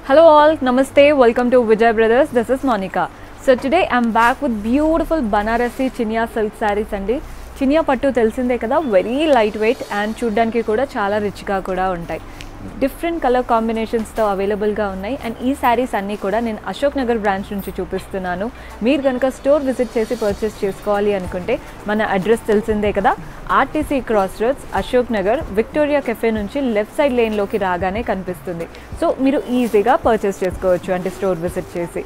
Hello all, namaste, welcome to Vijay Brothers. This is Monica. So today I'm back with beautiful Banarasi Chiniya silk saris అండి చినియా పట్టు తెలిసిందే కదా very light weight and చూడ్డానికి కూడా చాలా రిచ్గా కూడా ఉంటాయి డిఫరెంట్ కలర్ కాంబినేషన్స్తో అవైలబుల్గా ఉన్నాయి అండ్ ఈ శారీస్ అన్నీ కూడా నేను అశోక్ నగర్ బ్రాంచ్ నుంచి చూపిస్తున్నాను మీరు కనుక స్టోర్ విజిట్ చేసి పర్చేస్ చేసుకోవాలి అనుకుంటే మన అడ్రస్ తెలిసిందే కదా RTC cross roads Ashok Nagar Victoria cafe నుంచి లెఫ్ట్ సైడ్ లేన్లోకి రాగానే కనిపిస్తుంది సో మీరు ఈజీగా పర్చేస్ చేసుకోవచ్చు అంటే స్టోర్ విజిట్ చేసి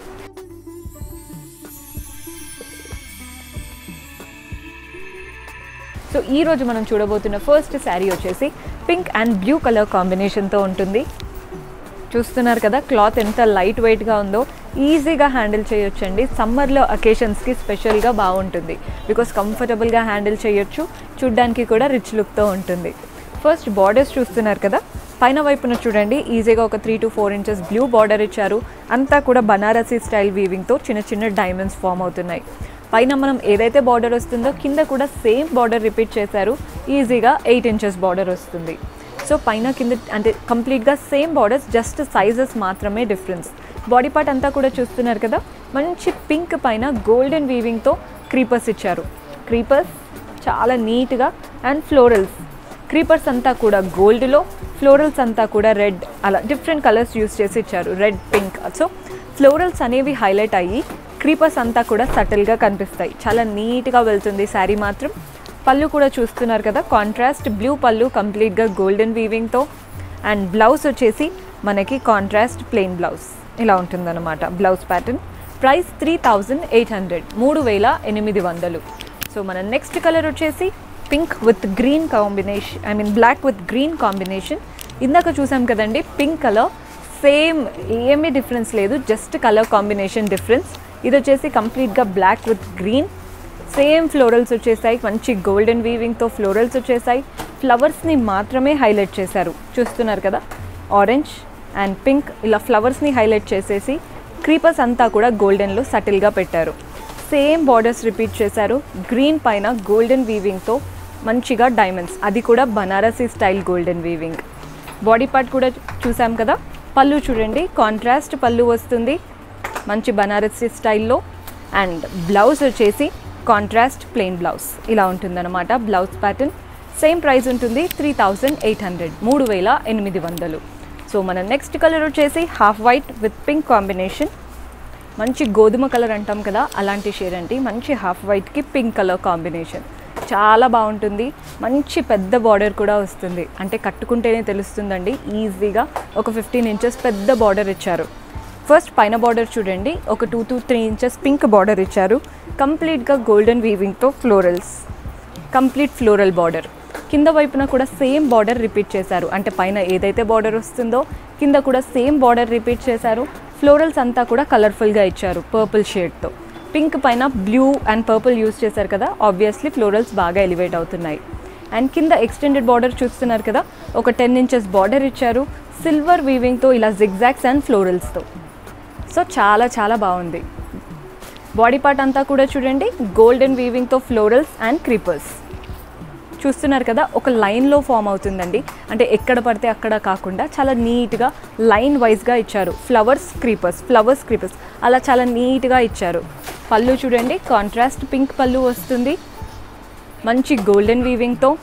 సో ఈ రోజు మనం చూడబోతున్న ఫస్ట్ శారీ వచ్చేసి పింక్ అండ్ బ్లూ కలర్ కాంబినేషన్తో ఉంటుంది చూస్తున్నారు కదా క్లాత్ ఎంత లైట్ వెయిట్గా ఉందో ఈజీగా హ్యాండిల్ చేయొచ్చండి సమ్మర్లో అకేషన్స్కి స్పెషల్గా బాగుంటుంది బికాస్ కంఫర్టబుల్గా హ్యాండిల్ చేయొచ్చు చూడ్డానికి కూడా రిచ్ లుక్తో ఉంటుంది ఫస్ట్ బార్డర్స్ చూస్తున్నారు కదా పైన వైపున చూడండి ఈజీగా ఒక three to four inches blue border ఇచ్చారు అంతా కూడా బనారసీ స్టైల్ వీవింగ్తో చిన్న చిన్న డైమండ్స్ ఫామ్ అవుతున్నాయి పైన మనం ఏదైతే బార్డర్ వస్తుందో కింద కూడా సేమ్ బార్డర్ రిపీట్ చేశారు ఈజీగా ఎయిట్ ఇంచెస్ బార్డర్ వస్తుంది సో పైన కింద అంటే కంప్లీట్గా సేమ్ బార్డర్స్ జస్ట్ సైజెస్ మాత్రమే డిఫరెన్స్ బాడీ పార్ట్ అంతా కూడా చూస్తున్నారు కదా మంచి పింక్ పైన గోల్డెన్ వీవింగ్తో క్రీపర్స్ ఇచ్చారు క్రీపర్స్ చాలా నీట్గా అండ్ ఫ్లోరల్స్ క్రీపర్స్ అంతా కూడా గోల్డ్లో ఫ్లోరల్స్ అంతా కూడా రెడ్ అలా డిఫరెంట్ కలర్స్ యూస్ చేసి ఇచ్చారు రెడ్ పింక్ సో ఫ్లోరల్స్ అనేవి హైలైట్ అయ్యి క్రీపర్స్ అంతా కూడా సటిల్గా కనిపిస్తాయి చాలా నీట్గా వెళ్తుంది శారీ మాత్రం పళ్ళు కూడా చూస్తున్నారు కదా కాంట్రాస్ట్ బ్లూ పళ్ళు కంప్లీట్గా గోల్డెన్ వీవింగ్తో అండ్ బ్లౌజ్ వచ్చేసి మనకి కాంట్రాస్ట్ ప్లెయిన్ బ్లౌజ్ ఇలా ఉంటుందన్నమాట blouse pattern price three thousand eight hundred మూడు వేల ఎనిమిది వందలు సో మన నెక్స్ట్ కలర్ వచ్చేసి pink with green combination I mean black with green combination ఇందాక చూసాం కదండి పింక్ కలర్ సేమ్ ఏమీ డిఫరెన్స్ లేదు జస్ట్ కలర్ కాంబినేషన్ డిఫరెన్స్ ఇది వచ్చేసి కంప్లీట్గా black with green same florals వచ్చేసాయి మంచి గోల్డెన్ వీవింగ్తో ఫ్లోరల్స్ వచ్చేసాయి ఫ్లవర్స్ని మాత్రమే హైలైట్ చేశారు చూస్తున్నారు కదా ఆరెంజ్ అండ్ పింక్ ఇలా ఫ్లవర్స్ని హైలైట్ చేసేసి క్రీపర్స్ అంతా కూడా గోల్డెన్లో సటిల్గా పెట్టారు సేమ్ బార్డర్స్ రిపీట్ చేశారు గ్రీన్ పైన గోల్డెన్ వీవింగ్తో మంచిగా డైమండ్స్ అది కూడా Banarasi style golden weaving body part కూడా చూసాం కదా పళ్ళు చూడండి కాంట్రాస్ట్ పళ్ళు వస్తుంది మంచి బనారసీ స్టైల్లో అండ్ బ్లౌజ్ వచ్చేసి కాంట్రాస్ట్ ప్లెయిన్ బ్లౌజ్ ఇలా ఉంటుందన్నమాట బ్లౌజ్ ప్యాటర్న్ సేమ్ ప్రైస్ ఉంటుంది త్రీ థౌజండ్ ఎయిట్ హండ్రెడ్ మూడు వేల ఎనిమిది వందలు సో మన నెక్స్ట్ కలర్ వచ్చేసి half white with pink combination మంచి గోధుమ కలర్ అంటాం కదా అలాంటి షేడ్ అండి మంచి హాఫ్ వైట్కి పింక్ కలర్ కాంబినేషన్ చాలా బాగుంటుంది మంచి పెద్ద బార్డర్ కూడా వస్తుంది అంటే కట్టుకుంటేనే తెలుస్తుందండి ఈజీగా ఒక ఫిఫ్టీన్ ఇంచెస్ పెద్ద బార్డర్ ఇచ్చారు ఫస్ట్ పైన బార్డర్ చూడండి ఒక two to three inches pink border ఇచ్చారు కంప్లీట్గా గోల్డెన్ వీవింగ్తో ఫ్లోరల్స్ కంప్లీట్ ఫ్లోరల్ బార్డర్ కింద వైపున కూడా సేమ్ బార్డర్ రిపీట్ చేశారు అంటే పైన ఏదైతే బార్డర్ వస్తుందో కింద కూడా సేమ్ బార్డర్ రిపీట్ చేశారు ఫ్లోరల్స్ అంతా కూడా కలర్ఫుల్గా ఇచ్చారు పర్పుల్ షేడ్తో పింక్ పైన బ్లూ అండ్ పర్పుల్ యూస్ చేశారు కదా ఆబ్వియస్లీ ఫ్లోరల్స్ బాగా ఎలివేట్ అవుతున్నాయి అండ్ కింద ఎక్స్టెండెడ్ బార్డర్ చూస్తున్నారు కదా ఒక టెన్ ఇంచెస్ బార్డర్ ఇచ్చారు సిల్వర్ వీవింగ్తో ఇలా జిగ్జాక్స్ అండ్ ఫ్లోరల్స్తో సో చాలా చాలా బాగుంది బాడీ పార్ట్ అంతా కూడా చూడండి గోల్డెన్ వీవింగ్తో ఫ్లోరల్స్ అండ్ క్రీపర్స్ చూస్తున్నారు కదా ఒక లైన్లో ఫామ్ అవుతుందండి అంటే ఎక్కడ పడితే అక్కడ కాకుండా చాలా నీట్గా లైన్ వైజ్గా ఇచ్చారు ఫ్లవర్స్ క్రీపర్స్ ఫ్లవర్స్ క్రీపర్స్ అలా చాలా నీట్గా ఇచ్చారు పళ్ళు చూడండి కాంట్రాస్ట్ పింక్ పళ్ళు వస్తుంది మంచి గోల్డెన్ వీవింగ్తో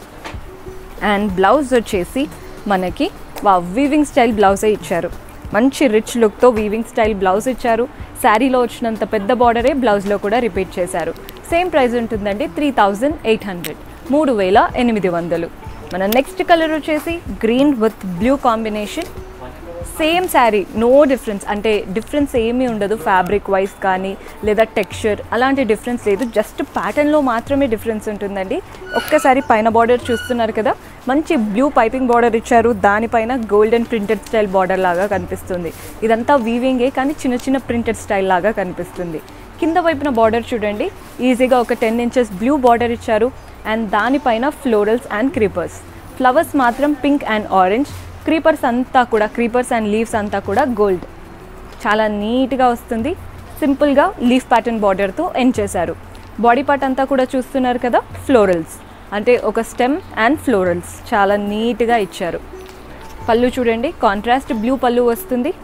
అండ్ బ్లౌజ్ వచ్చేసి మనకి వా వీవింగ్ స్టైల్ బ్లౌజే ఇచ్చారు మంచి రిచ్ లుక్తో వీవింగ్ స్టైల్ బ్లౌజ్ ఇచ్చారు శారీలో వచ్చినంత పెద్ద బార్డరే బ్లౌజ్లో కూడా రిపీట్ చేశారు సేమ్ ప్రైస్ ఉంటుందండి త్రీ థౌజండ్ ఎయిట్ హండ్రెడ్ మూడు వేల ఎనిమిది వందలు మన నెక్స్ట్ కలర్ వచ్చేసి green with blue combination same sari no difference అంటే డిఫరెన్స్ ఏమీ ఉండదు ఫ్యాబ్రిక్ వైజ్ కానీ లేదా టెక్స్చర్ అలాంటి డిఫరెన్స్ లేదు జస్ట్ ప్యాటర్న్లో మాత్రమే డిఫరెన్స్ ఉంటుందండి ఒక్కసారి పైన బార్డర్ చూస్తున్నారు కదా మంచి బ్లూ పైపింగ్ బార్డర్ ఇచ్చారు దానిపైన గోల్డెన్ ప్రింటెడ్ స్టైల్ బార్డర్ లాగా కనిపిస్తుంది ఇదంతా వీవింగే కానీ చిన్న చిన్న ప్రింటెడ్ స్టైల్ లాగా కనిపిస్తుంది కింద వైపున బార్డర్ చూడండి ఈజీగా ఒక టెన్ ఇంచెస్ బ్లూ బార్డర్ ఇచ్చారు అండ్ దానిపైన ఫ్లోరల్స్ అండ్ క్రీపర్స్ ఫ్లవర్స్ మాత్రం పింక్ అండ్ ఆరెంజ్ క్రీపర్స్ అంతా కూడా క్రీపర్స్ అండ్ లీవ్స్ అంతా కూడా గోల్డ్ చాలా నీట్గా వస్తుంది సింపుల్గా లీఫ్ ప్యాటర్న్ బార్డర్తో ఎండ్ చేశారు బాడీ పార్ట్ అంతా కూడా చూస్తున్నారు కదా ఫ్లోరల్స్ అంటే ఒక స్టెమ్ అండ్ ఫ్లోరల్స్ చాలా నీట్గా ఇచ్చారు పళ్ళు చూడండి కాంట్రాస్ట్ బ్లూ పళ్ళు వస్తుంది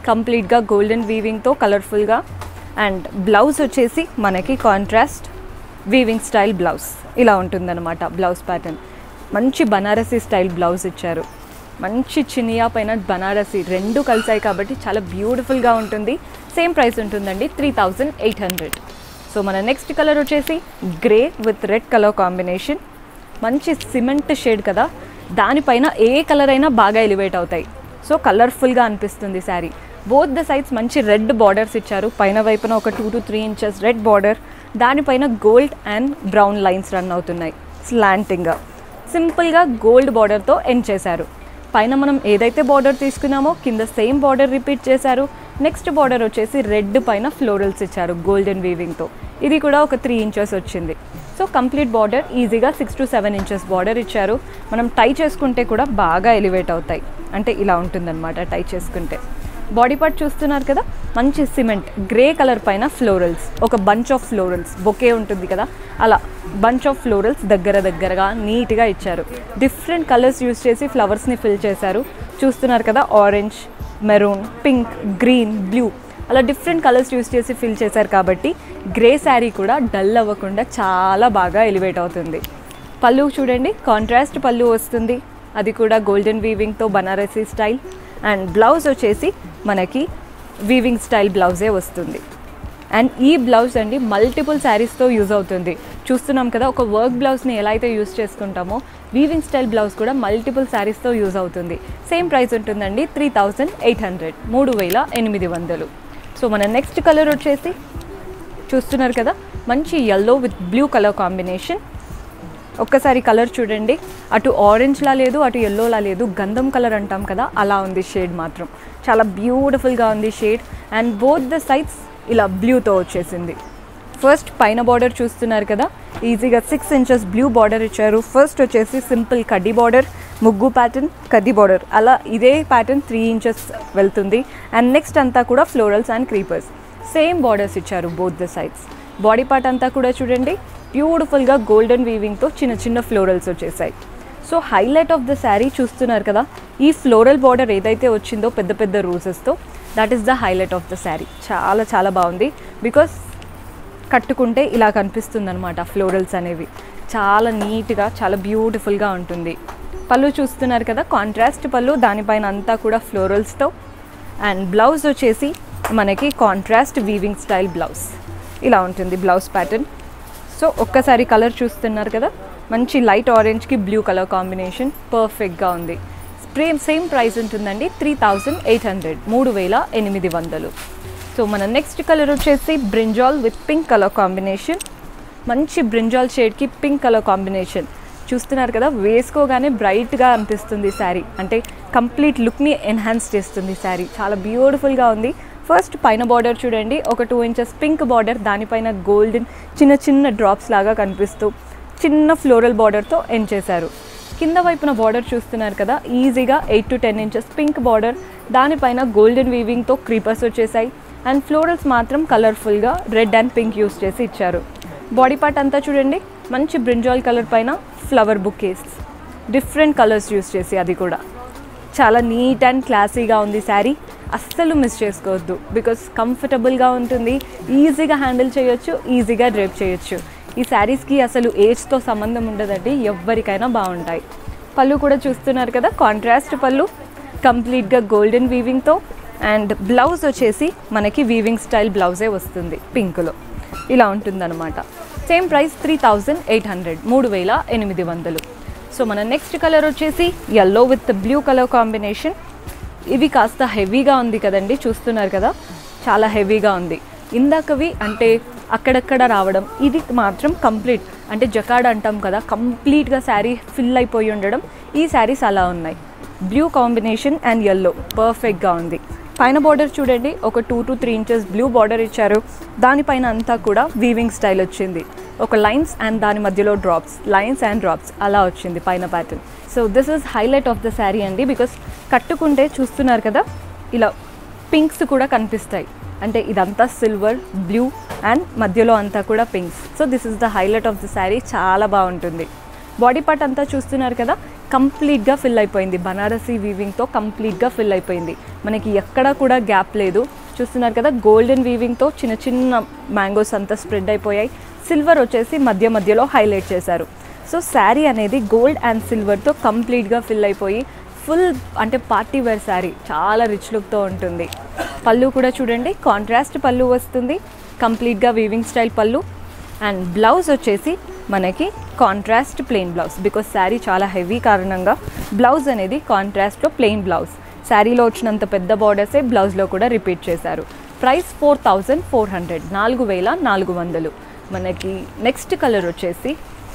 కంప్లీట్గా గోల్డెన్ వీవింగ్తో కలర్ఫుల్గా అండ్ బ్లౌజ్ వచ్చేసి మనకి కాంట్రాస్ట్ వీవింగ్ స్టైల్ బ్లౌజ్ ఇలా ఉంటుందన్నమాట బ్లౌజ్ ప్యాటర్న్ మంచి బనారసీ స్టైల్ బ్లౌజ్ ఇచ్చారు మంచి చినియా పైన బనారసీ రెండు కలిసాయి కాబట్టి చాలా బ్యూటిఫుల్గా ఉంటుంది సేమ్ ప్రైస్ ఉంటుందండి three thousand eight hundred so మన నెక్స్ట్ కలర్ వచ్చేసి grey with red colour combination మంచి సిమెంట్ షేడ్ కదా దానిపైన ఏ కలర్ అయినా బాగా ఎలివేట్ అవుతాయి సో కలర్ఫుల్గా అనిపిస్తుంది శారీ బోత్ ద సైడ్స్ మంచి రెడ్ బార్డర్స్ ఇచ్చారు పైన వైపున ఒక two to three inches red border దానిపైన gold and brown lines run అవుతున్నాయి స్లాంటింగ్గా సింపుల్గా గోల్డ్ బార్డర్తో ఎండ్ చేశారు పైన మనం ఏదైతే బార్డర్ తీసుకున్నామో కింద సేమ్ బార్డర్ రిపీట్ చేశారు నెక్స్ట్ బార్డర్ వచ్చేసి రెడ్ పైన ఫ్లోరల్స్ ఇచ్చారు గోల్డెన్ వీవింగ్తో ఇది కూడా ఒక త్రీ ఇంచెస్ వచ్చింది సో కంప్లీట్ బార్డర్ ఈజీగా six to seven inches border ఇచ్చారు మనం టై చేసుకుంటే కూడా బాగా ఎలివేట్ అవుతాయి అంటే ఇలా ఉంటుందన్నమాట టై చేసుకుంటే బాడీ పార్ట్ చూస్తున్నారు కదా మంచి సిమెంట్ గ్రే కలర్ పైన ఫ్లోరల్స్ ఒక బంచ్ ఆఫ్ ఫ్లోరల్స్ బొకే ఉంటుంది కదా అలా బంచ్ ఆఫ్ ఫ్లోరల్స్ దగ్గర దగ్గరగా నీట్గా ఇచ్చారు డిఫరెంట్ కలర్స్ యూస్ చేసి ఫ్లవర్స్ని ఫిల్ చేశారు చూస్తున్నారు కదా orange maroon pink green blue అలా డిఫరెంట్ కలర్స్ యూస్ చేసి ఫిల్ చేశారు కాబట్టి గ్రే శారీ కూడా డల్ అవ్వకుండా చాలా బాగా ఎలివేట్ అవుతుంది పళ్ళు చూడండి కాంట్రాస్ట్ పళ్ళు వస్తుంది అది కూడా గోల్డెన్ వీవింగ్తో బనారసీ స్టైల్ అండ్ బ్లౌజ్ వచ్చేసి మనకి వీవింగ్ స్టైల్ బ్లౌజే వస్తుంది అండ్ ఈ బ్లౌజ్ అండి మల్టిపుల్ శారీస్తో యూజ్ అవుతుంది చూస్తున్నాం కదా ఒక వర్క్ బ్లౌజ్ని ఎలా అయితే యూజ్ చేసుకుంటామో వీవింగ్ స్టైల్ బ్లౌజ్ కూడా మల్టిపుల్ శారీస్తో యూజ్ అవుతుంది సేమ్ ప్రైస్ ఉంటుందండి త్రీ థౌజండ్ ఎయిట్ హండ్రెడ్ మూడు వేల ఎనిమిది వందలు సో మన నెక్స్ట్ కలర్ వచ్చేసి చూస్తున్నారు కదా మంచి yellow with blue colour combination ఒక్కసారి కలర్ చూడండి అటు ఆరెంజ్లా లేదు అటు ఎల్లోలా లేదు గంధం కలర్ అంటాం కదా అలా ఉంది షేడ్ మాత్రం చాలా బ్యూటిఫుల్గా ఉంది shade and both the sides ఇలా బ్లూతో వచ్చేసింది ఫస్ట్ పైన బార్డర్ చూస్తున్నారు కదా ఈజీగా సిక్స్ ఇంచెస్ బ్లూ బార్డర్ ఇచ్చారు ఫస్ట్ వచ్చేసి సింపుల్ కడ్డీ బార్డర్ ముగ్గు ప్యాటర్న్ కడ్డీ బార్డర్ అలా ఇదే ప్యాటర్న్ త్రీ ఇంచెస్ వెళ్తుంది అండ్ నెక్స్ట్ అంతా కూడా florals and creepers same borders ఇచ్చారు both the sides body part అంతా కూడా చూడండి బ్యూటిఫుల్గా గోల్డెన్ వీవింగ్తో చిన్న చిన్న ఫ్లోరల్స్ వచ్చేసాయి so highlight of the sari చూస్తున్నారు కదా ఈ ఫ్లోరల్ బార్డర్ ఏదైతే వచ్చిందో పెద్ద పెద్ద రోజెస్తో that is the highlight of the sari చాలా చాలా బాగుంది బికాస్ కట్టుకుంటే ఇలా కనిపిస్తుంది అనమాట ఫ్లోరల్స్ అనేవి చాలా నీట్గా చాలా బ్యూటిఫుల్గా ఉంటుంది పళ్ళు చూస్తున్నారు కదా కాంట్రాస్ట్ పళ్ళు దానిపైన అంతా కూడా ఫ్లోరల్స్తో అండ్ బ్లౌజ్ వచ్చేసి మనకి కాంట్రాస్ట్ వీవింగ్ స్టైల్ బ్లౌజ్ ఇలా ఉంటుంది బ్లౌజ్ ప్యాటర్న్ సో ఒక్కసారి కలర్ చూస్తున్నారు కదా మంచి లైట్ ఆరెంజ్కి బ్లూ కలర్ కాంబినేషన్ పర్ఫెక్ట్గా ఉంది సేమ్ సేమ్ ప్రైస్ ఉంటుందండి త్రీ థౌజండ్ ఎయిట్ హండ్రెడ్ మూడు వేల ఎనిమిది వందలు సో మన నెక్స్ట్ కలర్ వచ్చేసి brinjal with pink colour combination మంచి బ్రింజాల్ షేడ్కి పింక్ కలర్ కాంబినేషన్ చూస్తున్నారు కదా వేసుకోగానే బ్రైట్గా అనిపిస్తుంది శారీ అంటే కంప్లీట్ లుక్ని ఎన్హాన్స్ చేస్తుంది శారీ చాలా బ్యూటిఫుల్గా ఉంది ఫస్ట్ పైన బార్డర్ చూడండి ఒక టూ ఇంచెస్ పింక్ బార్డర్ దానిపైన గోల్డెన్ చిన్న చిన్న డ్రాప్స్ లాగా కనిపిస్తూ చిన్న ఫ్లోరల్ బార్డర్తో ఎండ్ చేశారు కింద వైపున బార్డర్ చూస్తున్నారు కదా ఈజీగా eight to ten inches pink border దానిపైన గోల్డెన్ వీవింగ్తో క్రీపర్స్ వచ్చేసాయి అండ్ ఫ్లోరల్స్ మాత్రం కలర్ఫుల్గా రెడ్ అండ్ పింక్ యూస్ చేసి ఇచ్చారు బాడీ పార్ట్ అంతా చూడండి మంచి బ్రింజాల్ కలర్ పైన flower bouquets different colours use చేసి అది కూడా చాలా నీట్ అండ్ క్లాసీగా ఉంది శారీ అస్సలు మిస్ చేసుకోవద్దు బికాస్ కంఫర్టబుల్గా ఉంటుంది ఈజీగా హ్యాండిల్ చేయొచ్చు ఈజీగా డ్రేప్ చేయొచ్చు ఈ శారీస్కి అసలు ఏజ్తో సంబంధం ఉండదండి ఎవరికైనా బాగుంటాయి పళ్ళు కూడా చూస్తున్నారు కదా కాంట్రాస్ట్ పళ్ళు కంప్లీట్గా గోల్డెన్ వీవింగ్తో అండ్ బ్లౌజ్ వచ్చేసి మనకి వీవింగ్ స్టైల్ బ్లౌజే వస్తుంది పింక్లో ఇలా ఉంటుందన్నమాట same price three thousand eight hundred మూడు వేల ఎనిమిది వందలు సో మన నెక్స్ట్ కలర్ వచ్చేసి yellow with blue colour combination ఇవి కాస్త హెవీగా ఉంది కదండి చూస్తున్నారు కదా చాలా హెవీగా ఉంది ఇందాకవి అంటే అక్కడక్కడ రావడం ఇది మాత్రం కంప్లీట్ అంటే జకాడ్ అంటాం కదా కంప్లీట్గా శారీ ఫిల్ అయిపోయి ఉండడం ఈ శారీస్ అలా ఉన్నాయి బ్లూ కాంబినేషన్ అండ్ ఎల్లో పర్ఫెక్ట్గా ఉంది పైన బార్డర్ చూడండి ఒక two to three inches blue border ఇచ్చారు దానిపైన అంతా కూడా వీవింగ్ స్టైల్ వచ్చింది ఒక లైన్స్ అండ్ దాని మధ్యలో డ్రాప్స్ లైన్స్ అండ్ డ్రాప్స్ అలా వచ్చింది పైన pattern so this is highlight of the sari అండి బికాస్ కట్టుకుంటే చూస్తున్నారు కదా ఇలా పింక్స్ కూడా కనిపిస్తాయి అంటే ఇదంతా సిల్వర్ బ్లూ అండ్ మధ్యలో అంతా కూడా pinks so this is the highlight of the sari చాలా బాగుంటుంది బాడీ పార్ట్ అంతా చూస్తున్నారు కదా కంప్లీట్గా ఫిల్ అయిపోయింది బనారసీ వీవింగ్తో కంప్లీట్గా ఫిల్ అయిపోయింది మనకి ఎక్కడా కూడా గ్యాప్ లేదు చూస్తున్నారు కదా గోల్డెన్ వీవింగ్తో చిన్న చిన్న మ్యాంగోస్ అంతా స్ప్రెడ్ అయిపోయాయి సిల్వర్ వచ్చేసి మధ్య మధ్యలో హైలైట్ చేశారు సో శారీ అనేది గోల్డ్ అండ్ సిల్వర్తో కంప్లీట్గా ఫిల్ అయిపోయి ఫుల్ అంటే పార్టీ వేర్ శారీ చాలా రిచ్ లుక్తో ఉంటుంది పళ్ళు కూడా చూడండి కాంట్రాస్ట్ పళ్ళు వస్తుంది కంప్లీట్గా వీవింగ్ స్టైల్ పళ్ళు అండ్ బ్లౌజ్ వచ్చేసి మనకి contrast plain blouse because sari చాలా హెవీ కారణంగా బ్లౌజ్ అనేది కాంట్రాస్ట్లో ప్లెయిన్ బ్లౌజ్ శారీలో వచ్చినంత పెద్ద బార్డర్సే బ్లౌజ్లో కూడా రిపీట్ చేశారు price four thousand four hundred నాలుగు వేల నాలుగు వందలు మనకి నెక్స్ట్ కలర్ వచ్చేసి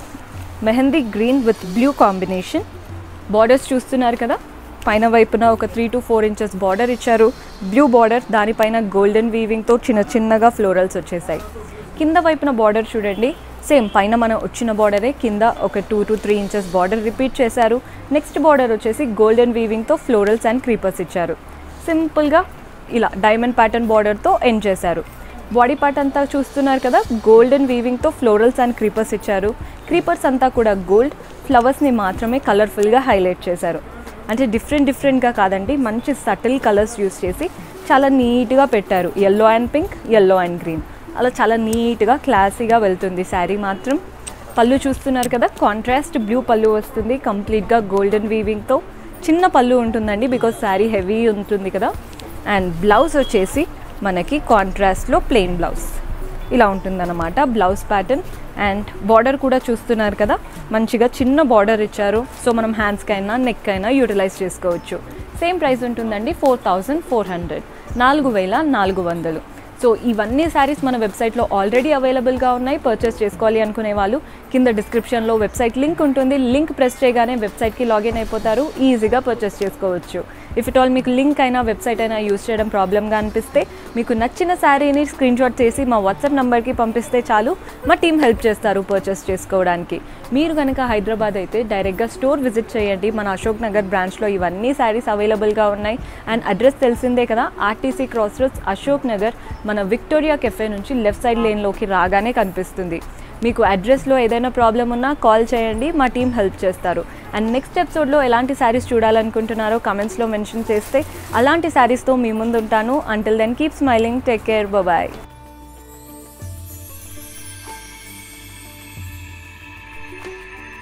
mehndi green with blue combination borders చూస్తున్నారు కదా పైన వైపున ఒక three to four inches border ఇచ్చారు బ్లూ బార్డర్ దానిపైన గోల్డెన్ వీవింగ్తో చిన్న చిన్నగా ఫ్లోరల్స్ వచ్చేసాయి కింద వైపున బార్డర్ చూడండి సేమ్ పైన మనం వచ్చిన బార్డరే కింద ఒక two to three inches border repeat చేశారు నెక్స్ట్ బార్డర్ వచ్చేసి గోల్డెన్ వీవింగ్తో ఫ్లోరల్స్ అండ్ క్రీపర్స్ ఇచ్చారు సింపుల్గా ఇలా డైమండ్ ప్యాటర్న్ బార్డర్తో ఎండ్ చేశారు బాడీ పార్ట్ అంతా చూస్తున్నారు కదా గోల్డెన్ వీవింగ్తో ఫ్లోరల్స్ అండ్ క్రీపర్స్ ఇచ్చారు క్రీపర్స్ అంతా కూడా గోల్డ్ ఫ్లవర్స్ని మాత్రమే కలర్ఫుల్గా హైలైట్ చేశారు అంటే డిఫరెంట్ డిఫరెంట్గా కాదండి మంచి సటిల్ కలర్స్ యూస్ చేసి చాలా నీట్గా పెట్టారు yellow and pink yellow and green అలా చాలా నీట్గా క్లాసీగా వెళ్తుంది శారీ మాత్రం పళ్ళు చూస్తున్నారు కదా కాంట్రాస్ట్ బ్లూ పళ్ళు వస్తుంది కంప్లీట్గా గోల్డెన్ వీవింగ్తో చిన్న పళ్ళు ఉంటుందండి బికాజ్ శారీ హెవీ ఉంటుంది కదా అండ్ బ్లౌజ్ వచ్చేసి మనకి కాంట్రాస్ట్లో ప్లెయిన్ బ్లౌజ్ ఇలా ఉంటుందన్నమాట బ్లౌజ్ ప్యాటర్న్ అండ్ బార్డర్ కూడా చూస్తున్నారు కదా మంచిగా చిన్న బార్డర్ ఇచ్చారు సో మనం హ్యాండ్స్కి అయినా నెక్ అయినా యూటిలైజ్ చేసుకోవచ్చు సేమ్ ప్రైస్ ఉంటుందండి ఫోర్ థౌజండ్ ఫోర్ హండ్రెడ్ నాలుగు వేల నాలుగు వందలు సో ఇవన్నీ శారీస్ మన వెబ్సైట్లో ఆల్రెడీ అవైలబుల్గా ఉన్నాయి పర్చేస్ చేసుకోవాలి అనుకునే వాళ్ళు కింద డిస్క్రిప్షన్లో వెబ్సైట్ లింక్ ఉంటుంది లింక్ ప్రెస్ చేయగానే వెబ్సైట్కి లాగిన్ అయిపోతారు ఈజీగా పర్చేస్ చేసుకోవచ్చు ఇఫ్ ఇట్ ఆల్ మీకు లింక్ అయినా వెబ్సైట్ అయినా యూస్ చేయడం ప్రాబ్లమ్గా అనిపిస్తే మీకు నచ్చిన శారీని స్క్రీన్ షాట్ చేసి మా వాట్సాప్ నెంబర్కి పంపిస్తే చాలు మా టీం హెల్ప్ చేస్తారు పర్చేస్ చేసుకోవడానికి మీరు కనుక హైదరాబాద్ అయితే డైరెక్ట్గా స్టోర్ విజిట్ చేయండి మన అశోక్ నగర్ బ్రాంచ్లో ఇవన్నీ శారీస్ అవైలబుల్గా ఉన్నాయి అండ్ అడ్రస్ తెలిసిందే కదా RTC cross roads Ashok Nagar మన విక్టోరియా కెఫే నుంచి లెఫ్ట్ సైడ్ లేన్లోకి రాగానే కనిపిస్తుంది మీకు అడ్రస్లో ఏదైనా ప్రాబ్లం ఉన్నా కాల్ చేయండి మా టీం హెల్ప్ చేస్తారు అండ్ నెక్స్ట్ ఎపిసోడ్లో ఎలాంటి శారీస్ చూడాలనుకుంటున్నారో కమెంట్స్లో మెన్షన్ చేస్తే అలాంటి శారీస్తో మీ ముందు ఉంటాను until then keep smiling take care bye